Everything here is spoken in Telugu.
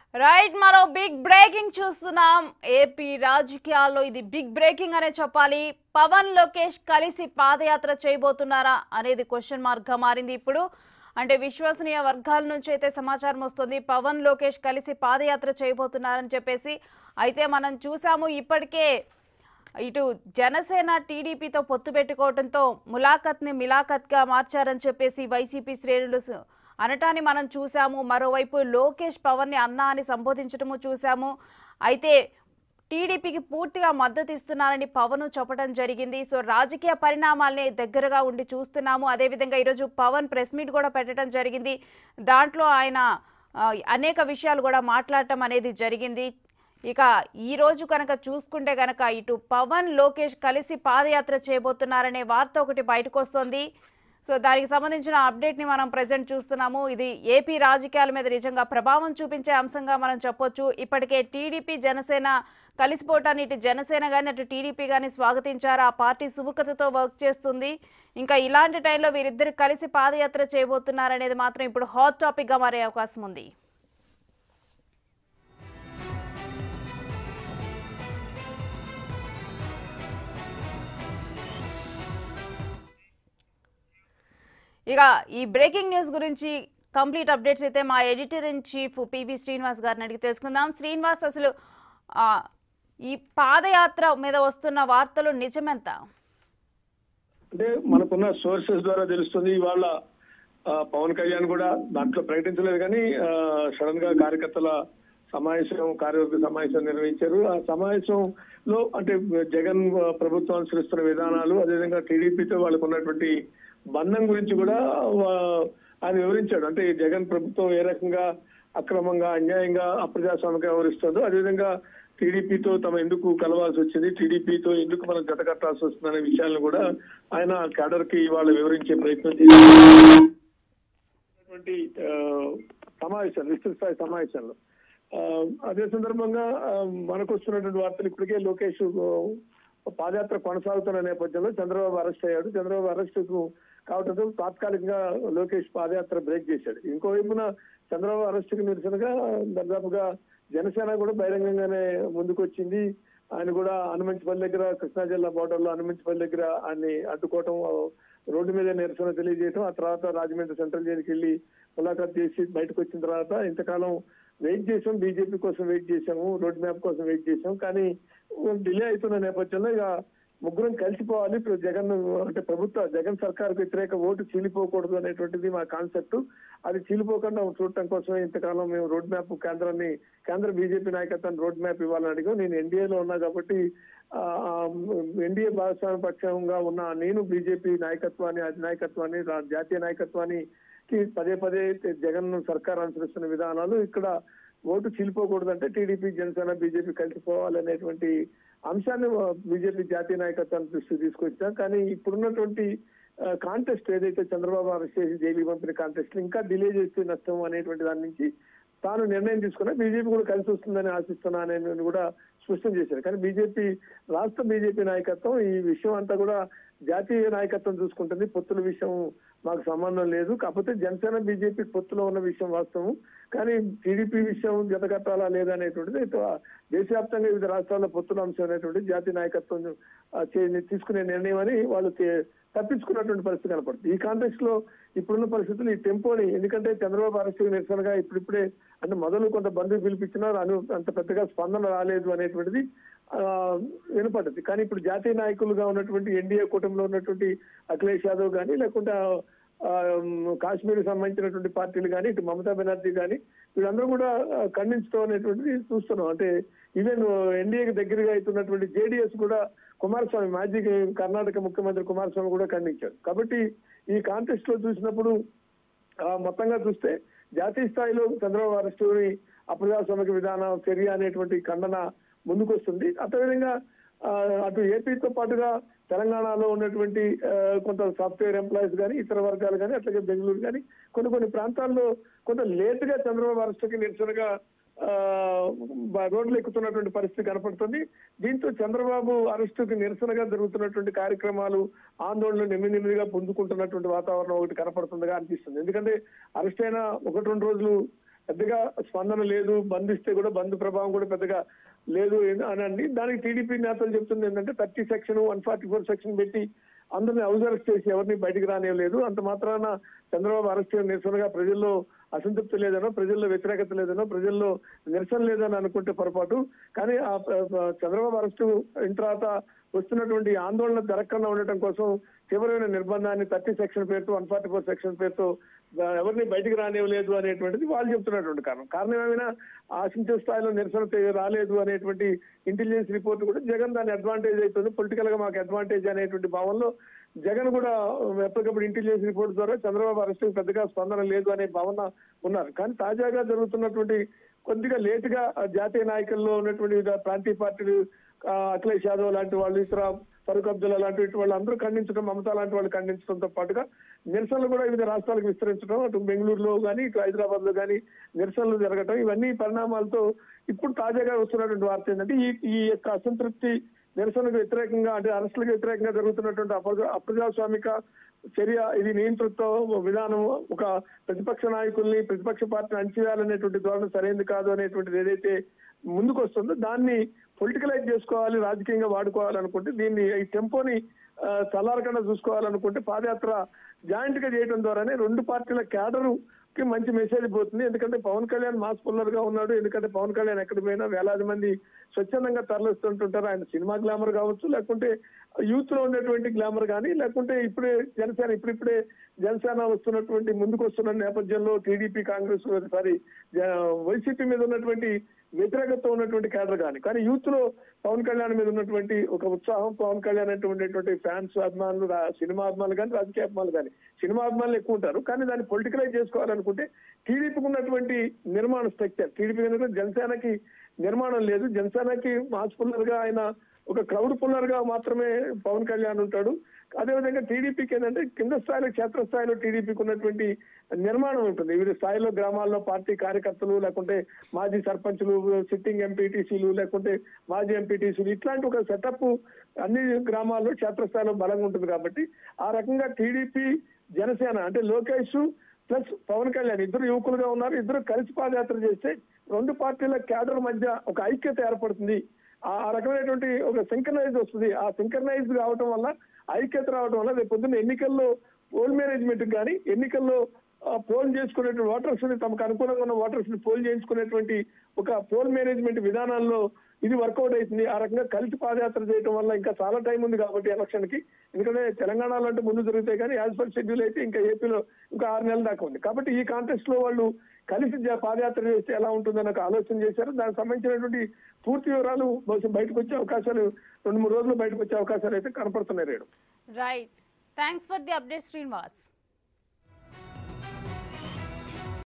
రైట్ మరో బిగ్ బ్రేకింగ్ చూస్తున్నాం ఏపీ రాజకీయాల్లో ఇది బిగ్ బ్రేకింగ్ అనే చెప్పాలి పవన్ లోకేష్ కలిసి పాదయాత్ర చేయబోతున్నారా అనేది క్వశ్చన్ మార్క్ గా మారింది ఇప్పుడు అంటే విశ్వసనీయ వర్గాల నుంచి అయితే సమాచారం వస్తుంది పవన్ లోకేష్ కలిసి పాదయాత్ర చేయబోతున్నారని చెప్పేసి అయితే మనం చూసాము ఇప్పటికే ఇటు జనసేన టీడీపీతో పొత్తు పెట్టుకోవడంతో ములాఖత్ని మిలాఖత్గా మార్చారని చెప్పేసి వైసీపీ శ్రేణులు స- అనటాన్ని మనం చూసాము మరోవైపు లోకేష్ పవన్ని అన్న అని సంబోధించడము చూసాము అయితే టీడీపీకి పూర్తిగా మద్దతు ఇస్తున్నారని పవన్ చెప్పడం జరిగింది సో రాజకీయ పరిణామాల్ని దగ్గరగా ఉండి చూస్తున్నాము అదేవిధంగా ఈరోజు పవన్ ప్రెస్ మీట్ కూడా పెట్టడం జరిగింది దాంట్లో ఆయన ఆ, అనేక విషయాలు కూడా మాట్లాడటం అనేది జరిగింది ఇక ఈ రోజు కనుక చూసుకుంటే కనుక ఇటు పవన్ లోకేష్ కలిసి పాదయాత్ర చేయబోతున్నారనే వార్త ఒకటి బయటకు వస్తుంది సో దానికి సంబంధించిన అప్డేట్ని మనం ప్రజెంట్ చూస్తున్నాము ఇది ఏపీ రాజకీయాల మీద నిజంగా ప్రభావం చూపించే అంశంగా మనం చెప్పొచ్చు ఇప్పటికే టీడీపీ జనసేన కలిసిపోవటాన్ని ఇటు జనసేన కానీ అటు టీడీపీ కానీ స్వాగతించారు ఆ పార్టీ సుముఖతతో వర్క్ చేస్తుంది ఇంకా ఇలాంటి టైంలో వీరిద్దరు కలిసి పాదయాత్ర చేయబోతున్నారనేది మాత్రం ఇప్పుడు హాట్ టాపిక్గా మారే అవకాశం ఉంది ఇక ఈ బ్రేకింగ్ న్యూస్ గురించి కంప్లీట్ అప్డేట్స్ అయితే మా editor in chief PV Srinivas గారిని అడిగి తెలుసుకుందాం శ్రీనివాస్ అసలు ఆ, ఈ పాదయాత్ర మీద వస్తున్న వార్తలు నిజమెంత అంటే మనకున్న సోర్సెస్ ద్వారా తెలుస్తుంది ఇవాళ ఆ, పవన్ కళ్యాణ్ కూడా దాంట్లో ప్రకటించలేదు కానీ సడన్ గా కార్యకర్తల సమావేశం కార్యవర్గ సమావేశం నిర్వహించారు ఆ సమావేశంలో అంటే జగన్ ఆ, ప్రభుత్వం అనుసరిస్తున్న విధానాలు అదేవిధంగా టీడీపీతో వాళ్ళకు ఉన్నటువంటి బంధం గురించి కూడా ఆ, ఆయన వివరించాడు అంటే ఈ జగన్ ప్రభుత్వం ఏ రకంగా అక్రమంగా అన్యాయంగా అప్రజాస్వామికంగా వ్యవహరిస్తుందో అదేవిధంగా టీడీపీతో తమ ఎందుకు కలవాల్సి వచ్చింది టీడీపీతో ఎందుకు మనం జత కట్టాల్సి వస్తుందనే విషయాలను కూడా ఆయన క్యాడర్ కి ఇవాళ వివరించే ప్రయత్నం చేశారు ఉన్నటువంటి, ఆ, సమావేశాలు విస్తృత స్థాయి సమావేశాల్లో ఆ, అదే సందర్భంగా ఆ, మనకు వస్తున్నటువంటి వార్తలు ఇప్పటికే లోకేష్ ఆ, పాదయాత్ర కొనసాగుతున్న నేపథ్యంలో చంద్రబాబు అరెస్ట్ అయ్యాడు చంద్రబాబు అరెస్ట్ కావడంతో తాత్కాలికంగా లోకేష్ పాదయాత్ర బ్రేక్ చేశాడు ఇంకోవైపున చంద్రబాబు అరెస్ట్ కు నిరసనగా దాదాపుగా జనసేన కూడా బహిరంగంగానే ముందుకు వచ్చింది ఆయన కూడా హనుమంచిపల్లి దగ్గర కృష్ణా జిల్లా బోర్డర్ లో హనుమంచిపల్లి దగ్గర ఆయన్ని అడ్డుకోవటం రోడ్డు మీద నిరసన తెలియజేయటం ఆ తర్వాత రాజమండ్రి సెంట్రల్ జైలుకి వెళ్ళి ములాఖాత్ చేసి బయటకు వచ్చిన తర్వాత ఇంతకాలం వెయిట్ చేసాం బీజేపీ కోసం వెయిట్ చేసాము రోడ్ మ్యాప్ కోసం వెయిట్ చేసాం కానీ డిలే అవుతున్న నేపథ్యంలో ఇక ముగ్గురం కలిసిపోవాలి ఇప్పుడు జగన్ అంటే ప్రభుత్వ జగన్ సర్కార్ వ్యతిరేక ఓటు చీలిపోకూడదు అనేటువంటిది మా కాన్సెప్ట్ అది చీలిపోకుండా చూడటం కోసమే ఇంతకాలం మేము రోడ్ మ్యాప్ కేంద్రాన్ని కేంద్ర బీజేపీ నాయకత్వాన్ని రోడ్ మ్యాప్ ఇవ్వాలని అడిగాం నేను ఎన్డీఏలో ఉన్నా కాబట్టి ఎన్డీఏ భాగస్వామ్య పక్షంగా ఉన్న నేను బీజేపీ నాయకత్వాన్ని అధినాయకత్వాన్ని రా- జాతీయ నాయకత్వాన్ని కి పదే పదే జగన్ సర్కార్ అనుసరిస్తున్న విధానాలు ఇక్కడ ఓటు చీలిపోకూడదంటే టీడీపీ జనసేన బీజేపీ కలిసిపోవాలనేటువంటి అంశాన్ని బీజేపీ జాతీయ నాయకత్వాన్ని దృష్టికి తీసుకొచ్చాం కానీ ఇప్పుడున్నటువంటి కాంటెస్ట్ ఏదైతే చంద్రబాబు అరెస్ట్ చేసి జైలుకి పంపిన కాంటెస్ట్ ఇంకా డిలే చేస్తే నష్టం అనేటువంటి దాని నుంచి తాను నిర్ణయం తీసుకున్నా బీజేపీ కూడా కలిసి వస్తుందని ఆశిస్తున్నా అని కూడా స్పష్టం చేశారు కానీ బీజేపీ రాష్ట్ర బీజేపీ నాయకత్వం ఈ విషయం అంతా కూడా జాతీయ నాయకత్వం చూసుకుంటుంది పొత్తుల విషయం మాకు సంబంధం లేదు కాకపోతే జనసేన బీజేపీ పొత్తులో ఉన్న విషయం వాస్తవం కానీ టీడీపీ విషయం జతకట్టాలా లేదా అనేటువంటిది ఇటు దేశవ్యాప్తంగా వివిధ రాష్ట్రాల్లో పొత్తుల అంశం అనేటువంటి జాతీయ నాయకత్వం ఆ, చే- తీసుకునే నిర్ణయం అని వాళ్ళు తే- తప్పించుకున్నటువంటి పరిస్థితి కనపడుతుంది ఈ కాంటెక్స్ట్ లో ఇప్పుడున్న పరిస్థితులు ఈ టెంపోని ఎందుకంటే చంద్రబాబు అరెస్ట్ నిరసనగా ఇప్పుడిప్పుడే అంటే మొదలు కొంత బంధువు పిలిపించినారు అను అంత పెద్దగా స్పందన రాలేదు అనేటువంటిది ఆ, వినపడ్డది కానీ ఇప్పుడు జాతీయ నాయకులుగా ఉన్నటువంటి ఎన్డీఏ కూటమిలో ఉన్నటువంటి అఖిలేష్ యాదవ్ కానీ లేకుంటే ఆ, కాశ్మీర్ సంబంధించినటువంటి పార్టీలు కానీ ఇటు మమతా బెనర్జీ కానీ వీళ్ళందరూ కూడా ఆ, ఖండించడం అనేటువంటిది చూస్తున్నాం అంటే ఈవెన్ ఎన్డీఏకి దగ్గరగా అవుతున్నటువంటి జేడీఎస్ కూడా కుమారస్వామి మాజీ కర్ణాటక ముఖ్యమంత్రి కుమారస్వామి కూడా ఖండించారు కాబట్టి ఈ కాంటెస్ట్ లో చూసినప్పుడు ఆ, మొత్తంగా చూస్తే జాతీయ స్థాయిలో చంద్రబాబు అరెస్టుని అప్రజాస్వామిక విధానం చర్య అనేటువంటి ఖండన ముందుకు వస్తుంది అదేవిధంగా ఆ, అటు ఏపీతో పాటుగా తెలంగాణలో ఉన్నటువంటి ఆ, కొంత సాఫ్ట్వేర్ ఎంప్లాయీస్ కానీ ఇతర వర్గాలు కానీ అట్లాగే బెంగళూరు కానీ కొన్ని కొన్ని ప్రాంతాల్లో కొంత లేట్ గా చంద్రబాబు అరెస్టుకి నిరసనగా ఆ, బ- రోడ్లు ఎక్కుతున్నటువంటి పరిస్థితి కనపడుతుంది దీంతో చంద్రబాబు అరెస్టుకి నిరసనగా జరుగుతున్నటువంటి కార్యక్రమాలు ఆందోళనలు నెమ్మది నెమ్మదిగా పుంజుకుంటున్నటువంటి వాతావరణం ఒకటి కనపడుతుందిగా అనిపిస్తుంది ఎందుకంటే అరెస్ట్ అయిన ఒకటి రెండు రోజులు పెద్దగా స్పందన లేదు బంధిస్తే కూడా బంధు ప్రభావం కూడా పెద్దగా లేదు అని అండి దానికి టీడీపీ నేతలు చెప్తుంది ఏంటంటే thirty section one forty four section పెట్టి అందరిని హౌస్ అరెస్ట్ చేసి ఎవరిని బయటికి రానివ్వలేదు అంత మాత్రాన చంద్రబాబు అరెస్ట్ చేయడం నిరసనగా ప్రజల్లో అసంతృప్తి లేదనో ప్రజల్లో వ్యతిరేకత లేదనో ప్రజల్లో నిరసన లేదని అనుకుంటే పొరపాటు కానీ ఆ ప- ప- చంద్రబాబు అరెస్టు అయిన తర్వాత వస్తున్నటువంటి ఆందోళన జరగకుండా ఉండటం కోసం తీవ్రమైన నిర్బంధాన్ని థర్టీ సెక్షన్ పేరుతో వన్ ఫార్టీ ఫోర్ సెక్షన్ పేరుతో ఆ, ఎవరిని బయటికి రానివ్వలేదు అనేటువంటిది వాళ్ళు చెప్తున్నటువంటి కారణం కారణం ఏమైనా ఆశించే స్థాయిలో నిరసన తే- రాలేదు అనేటువంటి ఇంటెలిజెన్స్ రిపోర్ట్ కూడా జగన్ దాని అడ్వాంటేజ్ అవుతుంది పొలిటికల్ గా మాకు అడ్వాంటేజ్ అనేటువంటి భావనలో జగన్ కూడా ఎప్పటికప్పుడు ఇంటెలిజెన్స్ రిపోర్ట్ ద్వారా చంద్రబాబు అరెస్ట్ పెద్దగా స్పందన లేదు అనే భావన ఉన్నారు కానీ తాజాగా జరుగుతున్నటువంటి కొద్దిగా లేట్ గా ఆ జాతీయ నాయకుల్లో ఉన్నటువంటి వివిధ ప్రాంతీయ పార్టీలు ఆ, అఖిలేష్ యాదవ్ లాంటి వాళ్ళు ఇతర ఫరూక్ అబ్దుల్లా లాంటి వాళ్ళు అందరూ ఖండించడం మమతా లాంటి వాళ్ళు ఖండించడంతో పాటుగా నిరసనలు కూడా వివిధ రాష్ట్రాలకు విస్తరించడం అటు బెంగళూరులో కానీ ఇటు హైదరాబాద్ లో కానీ నిరసనలు జరగటం ఇవన్నీ పరిణామాలతో ఇప్పుడు తాజాగా వస్తున్నటువంటి వార్త ఏంటంటే ఈ ఈ యొక్క అసంతృప్తి నిరసనకు వ్యతిరేకంగా అంటే అరెస్టులకు వ్యతిరేకంగా జరుగుతున్నటువంటి అప్రజా అప్రజాస్వామిక చర్య ఇది నియంతృత్వ విధానం ఒక ప్రతిపక్ష నాయకుల్ని ప్రతిపక్ష పార్టీని అణచివేయాలనేటువంటి ధోరణి సరైనది కాదు అనేటువంటిది ఏదైతే ముందుకు వస్తుందో దాన్ని పొలిటికలైజ్ చేసుకోవాలి రాజకీయంగా వాడుకోవాలనుకుంటే దీన్ని ఈ టెంపోని ఆ, చల్లారకుండా చూసుకోవాలనుకుంటే పాదయాత్ర జాయింట్ గా చేయడం ద్వారానే రెండు పార్టీల క్యాడరు కి మంచి మెసేజ్ పోతుంది ఎందుకంటే పవన్ కళ్యాణ్ మాస్ పుల్లర్ గా ఉన్నాడు ఎందుకంటే పవన్ కళ్యాణ్ ఎక్కడ పోయినా వేలాది మంది స్వచ్ఛందంగా తరలిస్తుంటుంటారు ఆయన సినిమా గ్లామర్ కావచ్చు లేకుంటే యూత్ లో ఉన్నటువంటి గ్లామర్ కానీ లేకుంటే ఇప్పుడే జనసేన ఇప్పుడిప్పుడే జనసేన వస్తున్నటువంటి ముందుకు వస్తున్న నేపథ్యంలో టీడీపీ కాంగ్రెస్ సారీ వైసీపీ మీద ఉన్నటువంటి వ్యతిరేకత ఉన్నటువంటి క్యాడర్ కానీ కానీ యూత్ లో పవన్ కళ్యాణ్ మీద ఉన్నటువంటి ఒక ఉత్సాహం పవన్ కళ్యాణ్ అంటే ఉండేటువంటి ఫ్యాన్స్ అభిమానులు రా- సినిమా అభిమానులు కానీ రాజకీయ అభిమానులు కానీ సినిమా అభిమానులు ఎక్కువ ఉంటారు కానీ దాన్ని పొలిటికలైజ్ చేసుకోవాలనుకుంటే టీడీపీకి ఉన్నటువంటి నిర్మాణ స్ట్రక్చర్ టీడీపీ కనుక జనసేనకి నిర్మాణం లేదు జనసేనకి మాస్ పుల్లర్ గా ఆయన ఒక క్రౌడ్ పుల్లర్ గా మాత్రమే పవన్ కళ్యాణ్ ఉంటాడు అదేవిధంగా టీడీపీకి ఏంటంటే కింద స్థాయిలో క్షేత్రస్థాయిలో టీడీపీకి ఉన్నటువంటి నిర్మాణం ఉంటుంది వివిధ స్థాయిలో గ్రామాల్లో పార్టీ కార్యకర్తలు లేకుంటే మాజీ సర్పంచులు సిట్టింగ్ ఎంపీటీసీలు లేకుంటే మాజీ ఎంపీటీసీలు ఇట్లాంటి ఒక సెటప్ అన్ని గ్రామాల్లో క్షేత్రస్థాయిలో బలంగా ఉంటుంది కాబట్టి ఆ రకంగా టీడీపీ జనసేన అంటే లోకేష్ ప్లస్ పవన్ కళ్యాణ్ ఇద్దరు యువకులుగా ఉన్నారు ఇద్దరు కలిసి పాదయాత్ర చేస్తే రెండు పార్టీల క్యాడర్ మధ్య ఒక ఐక్యత ఏర్పడుతుంది ఆ ఆ రకమైనటువంటి ఒక సింకర్నైజ్ వస్తుంది ఆ సింకర్నైజ్ రావటం వల్ల ఐక్యత రావడం వల్ల రేపు పొద్దున్న ఎన్నికల్లో పోల్ మేనేజ్మెంట్ కానీ ఎన్నికల్లో ఆ, పోల్ చేసుకునేటువంటి ఓటర్స్ ని తమకు అనుకూలంగా ఉన్న ఓటర్స్ ని పోల్ చేయించుకునేటువంటి ఒక పోల్ మేనేజ్మెంట్ విధానాల్లో ఇది వర్కౌట్ అవుతుంది ఆ రకంగా కలిసి పాదయాత్ర చేయడం వల్ల ఇంకా చాలా టైం ఉంది కాబట్టి ఎలక్షన్ కి ఎందుకంటే తెలంగాణలో అంటే ముందు జరుగుతాయి కానీ యాజ్ పర్ షెడ్యూల్ అయితే ఇంకా ఏపీలో ఇంకా ఆరు నెలల దాకా ఉంది కాబట్టి ఈ కాంటెస్ట్ లో వాళ్ళు కలిసి జ- పాదయాత్ర చేస్తే ఎలా ఉంటుందని ఒక ఆలోచన చేశారు దానికి సంబంధించినటువంటి పూర్తి వివరాలు బహుశా బయటకు వచ్చే అవకాశాలు రెండు మూడు రోజులు బయటకు వచ్చే అవకాశాలు అయితే కనపడుతున్నాయి రేడు right thanks for the update Srinivas